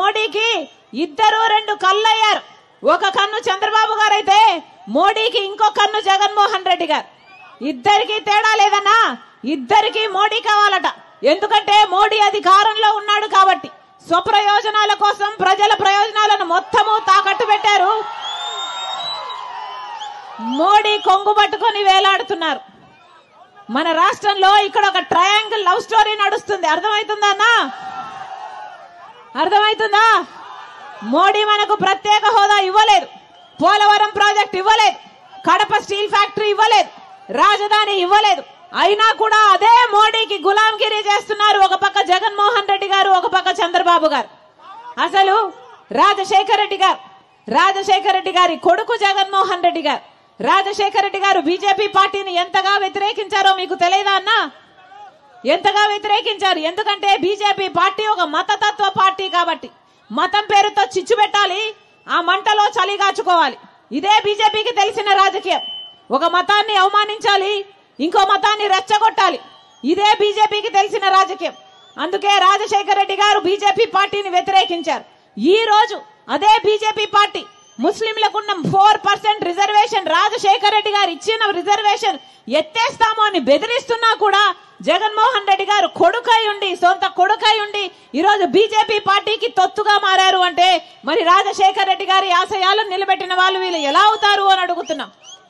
మోడీకి ఇద్దరు రెండు కళ్ళయ్యారు ఒక కన్ను చంద్రబాబు గారు అయితే మోడీకి ఇంకో కన్ను జగన్మోహన్ రెడ్డి గారు ఇద్దరికి తేడా లేదన్నా ఇద్దరికి మోడీ కావాలట ఎందుకంటే మోడీ అధికారంలో ఉన్నాడు కాబట్టి స్వప్రయోజనాల కోసం ప్రజల ప్రయోజనాలను మొత్తము తాకట్టు పెట్టారు మోడీ కొంగు పట్టుకొని వేలాడుతున్నారు మన రాష్ట్రంలో ఇక్కడ ఒక ట్రయాంగిల్ లవ్ స్టోరీ నడుస్తుంది అర్థమవుతుందా అన్నా అర్థమవుతుందా మోడీ మనకు ప్రత్యేక హోదా ఇవ్వలేదు పోలవరం ప్రాజెక్ట్ ఇవ్వలేదు కడప స్టీల్ ఫ్యాక్టరీ ఇవ్వలేదు రాజధాని ఇవ్వలేదు అయినా కూడా అదే మోడీకి గులాంగిరి చేస్తున్నారు ఒక పక్క జగన్మోహన్ రెడ్డి గారు ఒక పక్క చంద్రబాబు గారు అసలు రాజశేఖర రెడ్డి గారు రాజశేఖర రెడ్డి గారి కొడుకు జగన్మోహన్ రెడ్డి గారు రాజశేఖర రెడ్డి గారు బీజేపీ పార్టీని ఎంతగా వ్యతిరేకించారో మీకు తెలియదా అన్నా ఎంతగా వ్యతిరేకించారు ఎందుకంటే బీజేపీ పార్టీ ఒక మతతత్వ పార్టీ కాబట్టి మతం పేరుతో చిచ్చు పెట్టాలి ఆ మంటలో చలిగాచుకోవాలి ఇదే బీజేపీకి తెలిసిన రాజకీయం ఒక మతాన్ని అవమానించాలి ఇంకో మతాన్ని రెచ్చగొట్టాలి ఇదే బీజేపీకి తెలిసిన రాజకీయం అందుకే రాజశేఖర రెడ్డి గారు బీజేపీ పార్టీని వ్యతిరేకించారు ఈ రోజు అదే బీజేపీ పార్టీ ముస్లింలకున్న four percent reservation Rajasekhara Reddy గారు ఇచ్చిన రిజర్వేషన్ ఎత్తేస్తాము అని బెదిరిస్తున్నా కూడా జగన్మోహన్ రెడ్డి గారు కొడుకై ఉండి సొంత కొడుకై ఉండి ఈరోజు బీజేపీ పార్టీకి తొత్తుగా మారారు అంటే మరి రాజశేఖర రెడ్డి గారి ఆశయాలను నిలబెట్టిన వాళ్ళు వీళ్ళు ఎలా అవుతారు అని అడుగుతున్నాం